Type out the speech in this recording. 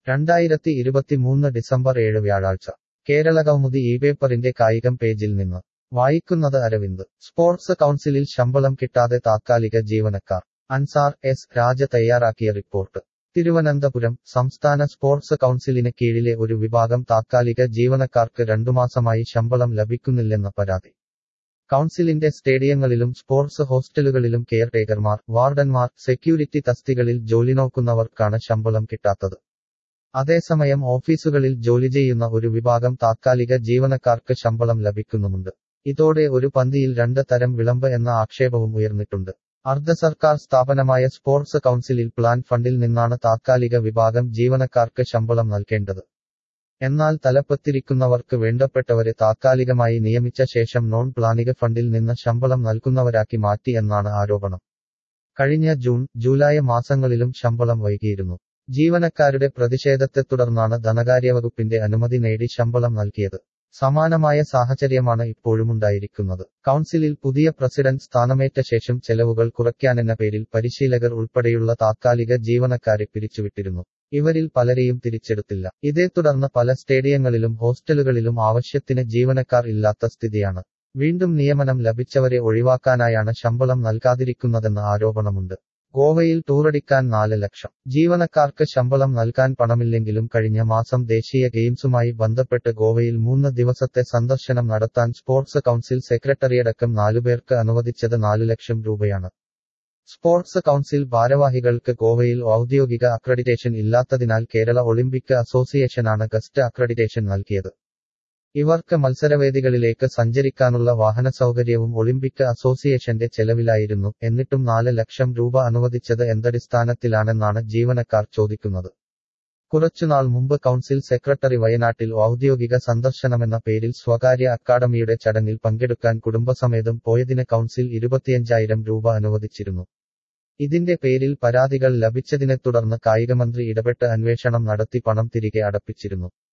രണ്ടായിരത്തി ഇരുപത്തിമൂന്ന് ഡിസംബർ ഏഴ് വ്യാഴാഴ്ച കേരളകൗമുദി ഈ പേപ്പറിന്റെ കായികം പേജിൽ നിന്ന് വായിക്കുന്നത് അരവിന്ദ് സ്പോർട്സ് കൗൺസിലിൽ ശമ്പളം കിട്ടാതെ താത്കാലിക ജീവനക്കാർ അൻസാർ എസ് രാജ തയ്യാറാക്കിയ റിപ്പോർട്ട് തിരുവനന്തപുരം സംസ്ഥാന സ്പോർട്സ് കൗൺസിലിന് കീഴിലെ ഒരു വിഭാഗം താത്കാലിക ജീവനക്കാർക്ക് രണ്ടുമാസമായി ശമ്പളം ലഭിക്കുന്നില്ലെന്ന പരാതി കൗൺസിലിന്റെ സ്റ്റേഡിയങ്ങളിലും സ്പോർട്സ് ഹോസ്റ്റലുകളിലും കെയർടേക്കർമാർ വാർഡന്മാർ സെക്യൂരിറ്റി തസ്തികളിൽ ജോലി നോക്കുന്നവർക്കാണ് ശമ്പളം കിട്ടാത്തത് അതേസമയം ഓഫീസുകളിൽ ജോലി ചെയ്യുന്ന ഒരു വിഭാഗം താത്കാലിക ജീവനക്കാർക്ക് ശമ്പളം ലഭിക്കുന്നുമുണ്ട് ഇതോടെ ഒരു പന്തിയിൽ രണ്ട് തരം വിളമ്പ് എന്ന ആക്ഷേപവും ഉയർന്നിട്ടുണ്ട് അർദ്ധ സർക്കാർ സ്ഥാപനമായ സ്പോർട്സ് കൗൺസിലിൽ പ്ലാൻ ഫണ്ടിൽ നിന്നാണ് താത്കാലിക വിഭാഗം ജീവനക്കാർക്ക് ശമ്പളം നൽകേണ്ടത് എന്നാൽ തലപ്പത്തിരിക്കുന്നവർക്ക് വേണ്ടപ്പെട്ടവരെ താത്കാലികമായി നിയമിച്ച ശേഷം നോൺ പ്ലാനിക ഫണ്ടിൽ നിന്ന് ശമ്പളം നൽകുന്നവരാക്കി മാറ്റി എന്നാണ് ആരോപണം കഴിഞ്ഞ ജൂൺ ജൂലൈ മാസങ്ങളിലും ശമ്പളം വൈകിയിരുന്നു ജീവനക്കാരുടെ പ്രതിഷേധത്തെ തുടർന്നാണ് ധനകാര്യവകുപ്പിന്റെ അനുമതി നേടി ശമ്പളം നൽകിയത് സമാനമായ സാഹചര്യമാണ് ഇപ്പോഴുമുണ്ടായിരിക്കുന്നത് കൗൺസിലിൽ പുതിയ പ്രസിഡന്റ് സ്ഥാനമേറ്റ ശേഷം ചെലവുകൾ കുറയ്ക്കാനെന്ന പേരിൽ പരിശീലകർ ഉൾപ്പെടെയുള്ള താത്കാലിക ജീവനക്കാരെ പിരിച്ചുവിട്ടിരുന്നു ഇവരിൽ പലരെയും തിരിച്ചെടുത്തില്ല ഇതേ തുടർന്ന് പല സ്റ്റേഡിയങ്ങളിലും ഹോസ്റ്റലുകളിലും ആവശ്യത്തിന് ജീവനക്കാർ ഇല്ലാത്ത സ്ഥിതിയാണ് വീണ്ടും നിയമനം ലഭിച്ചവരെ ഒഴിവാക്കാനായാണ് ശമ്പളം നൽകാതിരിക്കുന്നതെന്ന് ആരോപണമുണ്ട് ഗോവയിൽ ടൂറടിക്കാൻ നാല് ലക്ഷം ജീവനക്കാർക്ക് ശമ്പളം നൽകാൻ പണമില്ലെങ്കിലും കഴിഞ്ഞ മാസം ദേശീയ ഗെയിംസുമായി ബന്ധപ്പെട്ട് ഗോവയിൽ മൂന്ന് ദിവസത്തെ സന്ദർശനം നടത്താൻ സ്പോർട്സ് കൗൺസിൽ സെക്രട്ടറിയടക്കം നാലുപേർക്ക് അനുവദിച്ചത് നാലു ലക്ഷം രൂപയാണ് സ്പോർട്സ് കൗൺസിൽ ഭാരവാഹികൾക്ക് ഗോവയിൽ ഔദ്യോഗിക അക്രഡിറ്റേഷൻ ഇല്ലാത്തതിനാൽ കേരള ഒളിമ്പിക് അസോസിയേഷനാണ് ഗസ്റ്റ് അക്രഡിറ്റേഷൻ നൽകിയത് ഇവർക്ക് മത്സരവേദികളിലേക്ക് സഞ്ചരിക്കാനുള്ള വാഹന സൗകര്യവും ഒളിമ്പിക് അസോസിയേഷന്റെ ചെലവിലായിരുന്നു എന്നിട്ടും നാല് ലക്ഷം രൂപ അനുവദിച്ചത് എന്തടിസ്ഥാനത്തിലാണെന്നാണ് ജീവനക്കാർ ചോദിക്കുന്നത് കുറച്ചുനാൾ മുമ്പ് കൗൺസിൽ സെക്രട്ടറി വയനാട്ടിൽ ഔദ്യോഗിക സന്ദർശനമെന്ന പേരിൽ സ്വകാര്യ അക്കാദമിയുടെ ചടങ്ങിൽ പങ്കെടുക്കാൻ കുടുംബസമേതം പോയതിന് കൗൺസിൽ ഇരുപത്തിയഞ്ചായിരം രൂപ അനുവദിച്ചിരുന്നു ഇതിന്റെ പേരിൽ പരാതികൾ ലഭിച്ചതിനെ തുടർന്ന് കായികമന്ത്രി ഇടപെട്ട് അന്വേഷണം നടത്തി പണം തിരികെ അടപ്പിച്ചിരുന്നു